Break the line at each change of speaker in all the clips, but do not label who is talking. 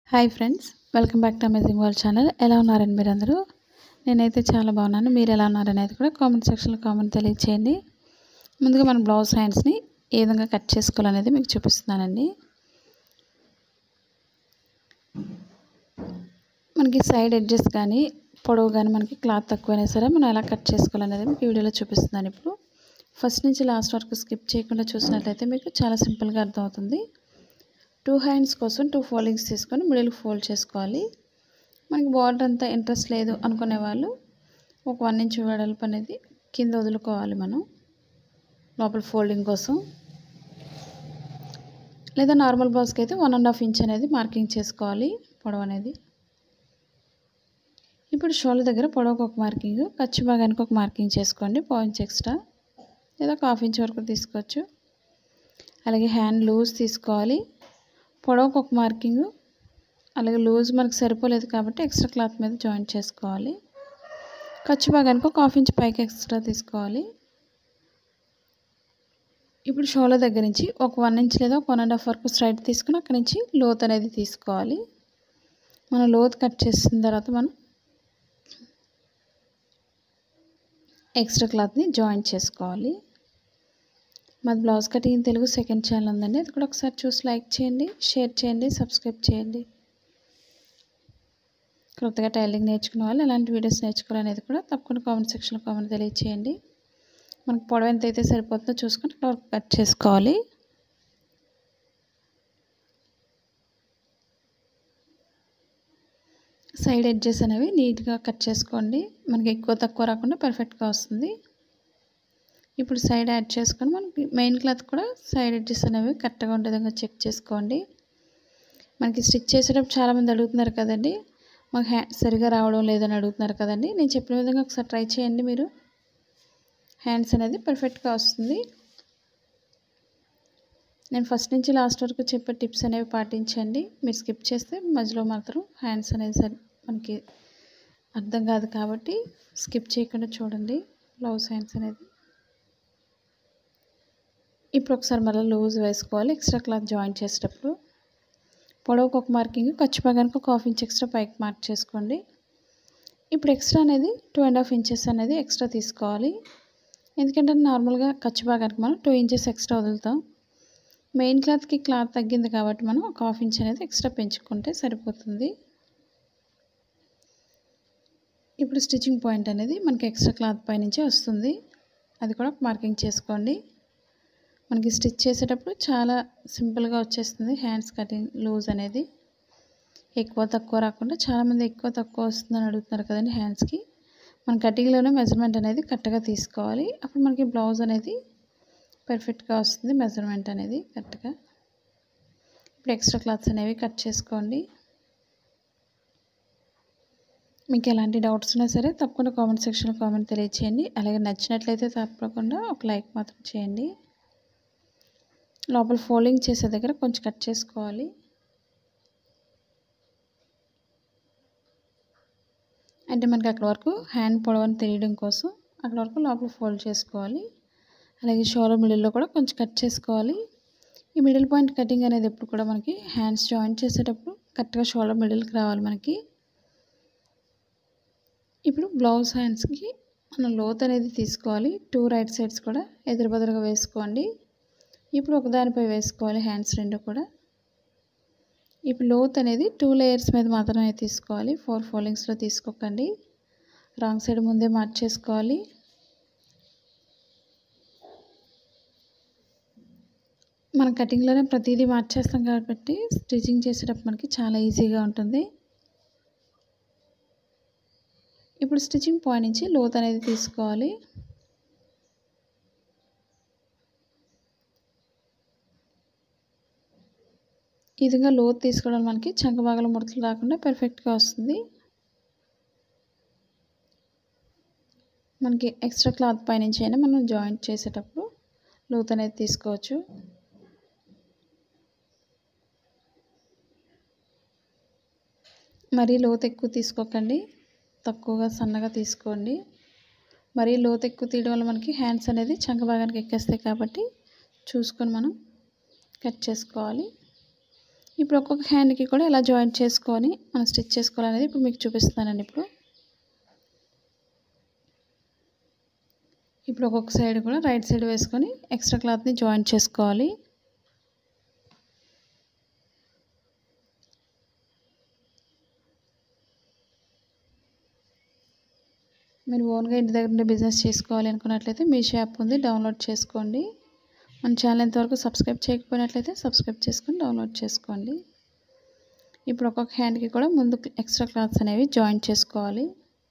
hi friends welcome back to amazing world channel ఎలా ఉన్నారండి మీరందరూ నేనైతే చాలా బాగున్నాను మీరు ఎలా ఉన్నారనేది కూడా కామెంట్ సెక్షన్లో కామెంట్ తెలియచేయండి ముందుగా మన బ్లౌజ్ హ్యాండ్స్ని ఏ విధంగా కట్ చేసుకోవాలనేది మీకు చూపిస్తున్నానండి మనకి సైడ్ ఎడ్జెస్ కానీ పొడవు కానీ మనకి క్లాత్ తక్కువైనా సరే మనం ఎలా కట్ చేసుకోవాలనేది మీకు ఈ వీడియోలో చూపిస్తున్నాను ఇప్పుడు ఫస్ట్ నుంచి లాస్ట్ వరకు స్కిప్ చేయకుండా చూసినట్లయితే మీకు చాలా సింపుల్గా అర్థమవుతుంది టూ హ్యాండ్స్ కోసం టూ ఫోల్డింగ్స్ తీసుకొని మిడిల్ ఫోల్డ్ చేసుకోవాలి మనకి బార్డర్ అంతా ఇంట్రెస్ట్ లేదు అనుకునే వాళ్ళు ఒక వన్ ఇంచ్ వెడల్పు అనేది కింద వదులుకోవాలి మనం లోపల ఫోల్డింగ్ కోసం లేదా నార్మల్ బ్లౌజ్కి అయితే వన్ అండ్ హాఫ్ ఇంచ్ అనేది మార్కింగ్ చేసుకోవాలి పొడవు అనేది ఇప్పుడు షోల్డర్ దగ్గర పొడవుకు ఒక మార్కింగ్ ఖర్చు భాగానికి ఒక మార్కింగ్ చేసుకోండి పావు ఇంచ్ ఎక్స్ట్రా లేదా ఒక హాఫ్ ఇంచ్ వరకు తీసుకోవచ్చు అలాగే హ్యాండ్ లూజ్ తీసుకోవాలి పొడవుకు ఒక మార్కింగ్ అలాగే లూజ్ మనకు సరిపోలేదు కాబట్టి ఎక్స్ట్రా క్లాత్ మీద జాయింట్ చేసుకోవాలి ఖర్చు భాగానికి ఒక హాఫ్ ఇంచ్ పైకి ఎక్స్ట్రా తీసుకోవాలి ఇప్పుడు షోల్డర్ దగ్గర నుంచి ఒక వన్ ఇంచ్ లేదా ఒక వన్ అండ్ హాఫ్ వరకు స్ట్రైట్ తీసుకుని అక్కడి నుంచి లోత్ అనేది తీసుకోవాలి మనం లోత్ కట్ చేసిన తర్వాత మనం ఎక్స్ట్రా క్లాత్ని జాయింట్ చేసుకోవాలి మాది blouse cutting Telugu second channel ఉందండి అది కూడా ఒకసారి చూసి లైక్ చేయండి షేర్ చేయండి సబ్స్క్రైబ్ చేయండి కొత్తగా టైలింగ్ నేర్చుకునే వాళ్ళు ఎలాంటి వీడియోస్ నేర్చుకోవాలనేది కూడా తప్పకుండా కామెంట్ సెక్షన్లో కామెంట్ తెలియచేయండి మనకు పొడవు ఎంత అయితే సరిపోతుందో చూసుకొని అక్కడ వరకు కట్ చేసుకోవాలి సైడ్ ఎడ్జెస్ అనేవి నీట్గా కట్ చేసుకోండి మనకి ఎక్కువ తక్కువ రాకుండా పర్ఫెక్ట్గా వస్తుంది ఇప్పుడు సైడ్ యాడ్ చేసుకొని మనకి మెయిన్ క్లాత్ కూడా సైడ్ ఎడ్జెస్ అనేవి కరెక్ట్గా ఉండే విధంగా చెక్ చేసుకోండి మనకి స్టిచ్ చేసేటప్పుడు చాలామంది అడుగుతున్నారు కదండి మాకు హ్యా సరిగా రావడం లేదని అడుగుతున్నారు కదండి నేను చెప్పిన విధంగా ఒకసారి ట్రై చేయండి మీరు హ్యాండ్స్ అనేది పర్ఫెక్ట్గా వస్తుంది నేను ఫస్ట్ నుంచి లాస్ట్ వరకు చెప్పే టిప్స్ అనేవి పాటించండి మీరు స్కిప్ చేస్తే మధ్యలో మాత్రం హ్యాండ్స్ అనేది సరి మనకి అర్థం కాదు కాబట్టి స్కిప్ చేయకుండా చూడండి బ్లౌజ్ హ్యాండ్స్ అనేది ఇప్పుడు ఒకసారి మళ్ళీ లూజ్ వేసుకోవాలి ఎక్స్ట్రా క్లాత్ జాయిన్ చేసేటప్పుడు పొడవుకు ఒక మార్కింగ్ ఖర్చు భాగానికి ఒక హాఫ్ ఇంచ్ ఎక్స్ట్రా పైకి మార్క్ చేసుకోండి ఇప్పుడు ఎక్స్ట్రా అనేది టూ అండ్ హాఫ్ ఇంచెస్ అనేది ఎక్స్ట్రా తీసుకోవాలి ఎందుకంటే నార్మల్గా ఖర్చు భాగానికి మనం టూ ఇంచెస్ ఎక్స్ట్రా వదులుతాం మెయిన్ క్లాత్కి క్లాత్ తగ్గింది కాబట్టి మనం ఒక హాఫ్ ఇంచ్ అనేది ఎక్స్ట్రా పెంచుకుంటే సరిపోతుంది ఇప్పుడు స్టిచ్చింగ్ పాయింట్ అనేది మనకి ఎక్స్ట్రా క్లాత్ పైనుంచే వస్తుంది అది కూడా మార్కింగ్ చేసుకోండి మనకి స్టిచ్ చేసేటప్పుడు చాలా సింపుల్గా వచ్చేస్తుంది హ్యాండ్స్ కటింగ్ లూజ్ అనేది ఎక్కువ తక్కువ రాకుండా చాలామంది ఎక్కువ తక్కువ వస్తుందని అడుగుతున్నారు కదండి హ్యాండ్స్కి మన కటింగ్లోనే మెజర్మెంట్ అనేది కరెక్ట్గా తీసుకోవాలి అప్పుడు మనకి బ్లౌజ్ అనేది పర్ఫెక్ట్గా వస్తుంది మెజర్మెంట్ అనేది కరెక్ట్గా ఇప్పుడు ఎక్స్ట్రా క్లాత్స్ అనేవి కట్ చేసుకోండి మీకు ఎలాంటి డౌట్స్ ఉన్నా సరే తప్పకుండా కామెంట్ సెక్షన్లో కామెంట్ తెలియచేయండి అలాగే నచ్చినట్లయితే తప్పకుండా ఒక లైక్ మాత్రం చేయండి లోపల ఫోల్డింగ్ చేసే దగ్గర కొంచెం కట్ చేసుకోవాలి అంటే మనకి అక్కడ వరకు హ్యాండ్ పొడవని తెలియడం కోసం అక్కడ వరకు లోపల ఫోల్డ్ చేసుకోవాలి అలాగే షోల్డర్ మిడిల్లో కూడా కొంచెం కట్ చేసుకోవాలి ఈ మిడిల్ పాయింట్ కటింగ్ అనేది ఎప్పుడు కూడా మనకి హ్యాండ్స్ జాయింట్ చేసేటప్పుడు కరెక్ట్గా షోల్డర్ మిడిల్కి రావాలి మనకి ఇప్పుడు బ్లౌజ్ హ్యాండ్స్కి మనం లోత్ అనేది తీసుకోవాలి టూ రైట్ సైడ్స్ కూడా ఎదురు బదురుగా వేసుకోండి ఇప్పుడు ఒకదానిపై వేసుకోవాలి హ్యాండ్స్ రెండు కూడా ఇప్పుడు లోత్ అనేది టూ లేయర్స్ మీద మాత్రమే తీసుకోవాలి ఫోర్ ఫోల్డింగ్స్లో తీసుకోకండి రాంగ్ సైడ్ ముందే మార్చేసుకోవాలి మన కటింగ్లోనే ప్రతిదీ మార్చేస్తాం కాబట్టి స్టిచ్చింగ్ చేసేటప్పుడు మనకి చాలా ఈజీగా ఉంటుంది ఇప్పుడు స్టిచ్చింగ్ పాయింట్ నుంచి లోత్ అనేది తీసుకోవాలి ఈ విధంగా లోతు తీసుకోవడం మనకి చంక భాగాల ముడతలు రాకుండా పర్ఫెక్ట్గా వస్తుంది మనకి ఎక్స్ట్రా క్లాత్ పైనుంచి అయినా మనం జాయింట్ చేసేటప్పుడు లోతు అనేది తీసుకోవచ్చు మరీ లోతు ఎక్కువ తీసుకోకండి తక్కువగా సన్నగా తీసుకోండి మరీ లోతు ఎక్కువ తీయడం వల్ల మనకి హ్యాండ్స్ అనేది చంక భాగానికి ఎక్కేస్తాయి కాబట్టి చూసుకొని మనం కట్ చేసుకోవాలి ఇప్పుడు ఒక్కొక్క హ్యాండ్కి కూడా ఇలా జాయింట్ చేసుకొని మనం స్టిచ్ చేసుకోవాలనేది ఇప్పుడు మీకు చూపిస్తానండి ఇప్పుడు ఇప్పుడు ఒక్కొక్క సైడ్ కూడా రైట్ సైడ్ వేసుకొని ఎక్స్ట్రా క్లాత్ని జాయింట్ చేసుకోవాలి మీరు ఓన్గా ఇంటి దగ్గర ఉండే బిజినెస్ చేసుకోవాలి అనుకున్నట్లయితే మీ షాప్ ఉంది డౌన్లోడ్ చేసుకోండి మన ఛానల్ ఎంతవరకు సబ్స్క్రైబ్ చేయకపోయినట్లయితే సబ్స్క్రైబ్ చేసుకొని డౌన్లోడ్ చేసుకోండి ఇప్పుడు ఒక్కొక్క హ్యాండ్కి కూడా ముందు ఎక్స్ట్రా క్లాత్స్ అనేవి జాయిన్ చేసుకోవాలి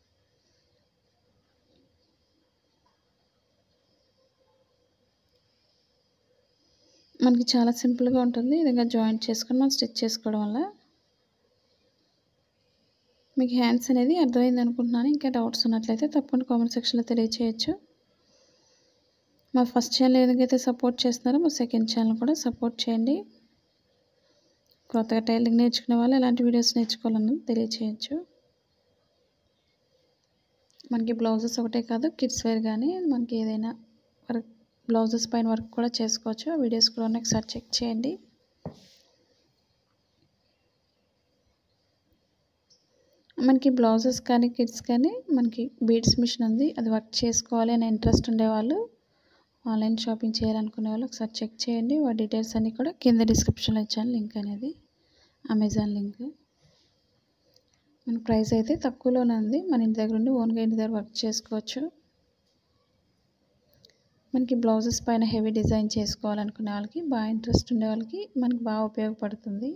మనకి చాలా సింపుల్గా ఉంటుంది ఈ విధంగా జాయింట్ చేసుకొని మనం స్టిచ్ చేసుకోవడం వల్ల మీకు హ్యాండ్స్ అనేది అర్థమైంది అనుకుంటున్నాను ఇంకా డౌట్స్ ఉన్నట్లయితే తప్పకుండా కామెంట్ సెక్షన్లో తెలియచేయచ్చు మా ఫస్ట్ ఛానల్ ఏ విధంగా అయితే సపోర్ట్ చేస్తున్నారో మా సెకండ్ ఛానల్ కూడా సపోర్ట్ చేయండి కొత్తగా టైలింగ్ నేర్చుకునే వాళ్ళు ఎలాంటి వీడియోస్ నేర్చుకోవాలన్నది తెలియచేయచ్చు మనకి బ్లౌజెస్ ఒకటే కాదు కిడ్స్ వేర్ కానీ మనకి ఏదైనా వర్క్ బ్లౌజెస్ పైన వర్క్ కూడా చేసుకోవచ్చు ఆ వీడియోస్ కూడా ఒకసారి చెక్ చేయండి మనకి బ్లౌజెస్ కానీ కిడ్స్ కానీ మనకి బీడ్స్ మిషన్ ఉంది అది వర్క్ చేసుకోవాలి అనే ఇంట్రెస్ట్ ఉండేవాళ్ళు ఆన్లైన్ షాపింగ్ చేయాలనుకునే వాళ్ళు ఒకసారి చెక్ చేయండి వాటి డీటెయిల్స్ అన్నీ కూడా కింద డిస్క్రిప్షన్లో ఇచ్చాను లింక్ అనేది అమెజాన్ లింక్ మన ప్రైస్ అయితే తక్కువలోనే ఉంది మన ఇంటి దగ్గర ఉండి ఓన్గా ఇంటి దగ్గర వర్క్ చేసుకోవచ్చు మనకి బ్లౌజెస్ పైన హెవీ డిజైన్ చేసుకోవాలనుకునే వాళ్ళకి బాగా ఇంట్రెస్ట్ ఉండే వాళ్ళకి మనకి బాగా ఉపయోగపడుతుంది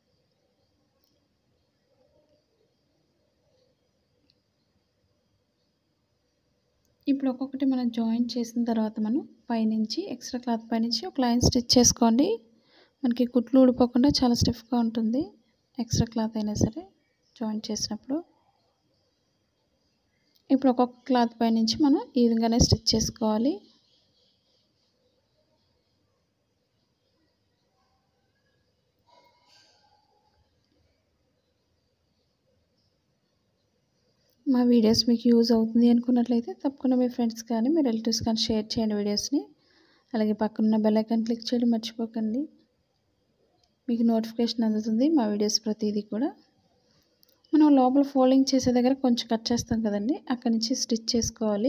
ఇప్పుడు ఒక్కొక్కటి మనం జాయిన్ చేసిన తర్వాత మనం పైనుంచి ఎక్స్ట్రా క్లాత్ పైనుంచి ఒక లైన్ స్టిచ్ చేసుకోండి మనకి కుట్లు ఊడిపోకుండా చాలా స్టిఫ్గా ఉంటుంది ఎక్స్ట్రా క్లాత్ అయినా సరే జాయిన్ చేసినప్పుడు ఇప్పుడు ఒక్కొక్క క్లాత్ పైనుంచి మనం ఈ విధంగానే స్టిచ్ చేసుకోవాలి మా వీడియోస్ మీకు యూజ్ అవుతుంది అనుకున్నట్లయితే తప్పకుండా మీ ఫ్రెండ్స్ కానీ మీ రిలేటివ్స్ కానీ షేర్ చేయండి వీడియోస్ని అలాగే పక్కన బెల్ ఐకాన్ క్లిక్ చేయడం మర్చిపోకండి మీకు నోటిఫికేషన్ అందుతుంది మా వీడియోస్ ప్రతిదీ కూడా మనం లోపల ఫోల్డింగ్ చేసే దగ్గర కొంచెం కట్ చేస్తాం కదండి అక్కడి నుంచి స్టిచ్ చేసుకోవాలి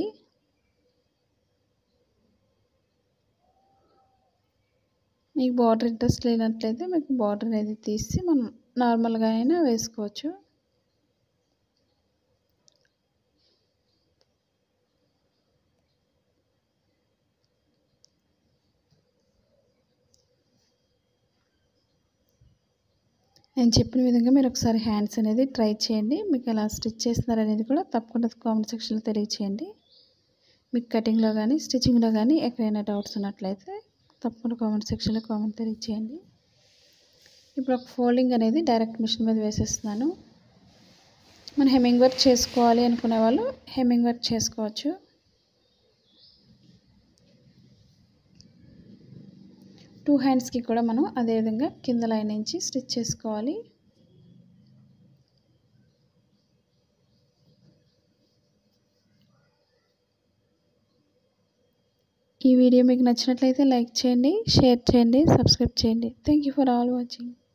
మీకు బార్డర్ ఇంట్రెస్ట్ లేనట్లయితే మీకు బార్డర్ అనేది తీసి మనం నార్మల్గా అయినా వేసుకోవచ్చు నేను చెప్పిన విధంగా మీరు ఒకసారి హ్యాండ్స్ అనేది ట్రై చేయండి మీకు ఎలా స్టిచ్ చేస్తున్నారు అనేది కూడా తప్పకుండా కామెంట్ సెక్షన్లో తెలియచేయండి మీకు కటింగ్లో కానీ స్టిచ్చింగ్లో కానీ ఎక్కడైనా డౌట్స్ ఉన్నట్లయితే తప్పకుండా కామెంట్ సెక్షన్లో కామెంట్ తెలియచేయండి ఇప్పుడు ఒక ఫోల్డింగ్ అనేది డైరెక్ట్ మిషన్ మీద వేసేస్తున్నాను మనం హెమ్మింగ్ వర్క్ చేసుకోవాలి అనుకునే వాళ్ళు హెమ్మింగ్ వర్క్ చేసుకోవచ్చు టూ హ్యాండ్స్కి కూడా మనం అదేవిధంగా కింద లైన్ నుంచి స్టిచ్ చేసుకోవాలి ఈ వీడియో మీకు నచ్చినట్లయితే లైక్ చేయండి షేర్ చేయండి సబ్స్క్రైబ్ చేయండి thank you for all watching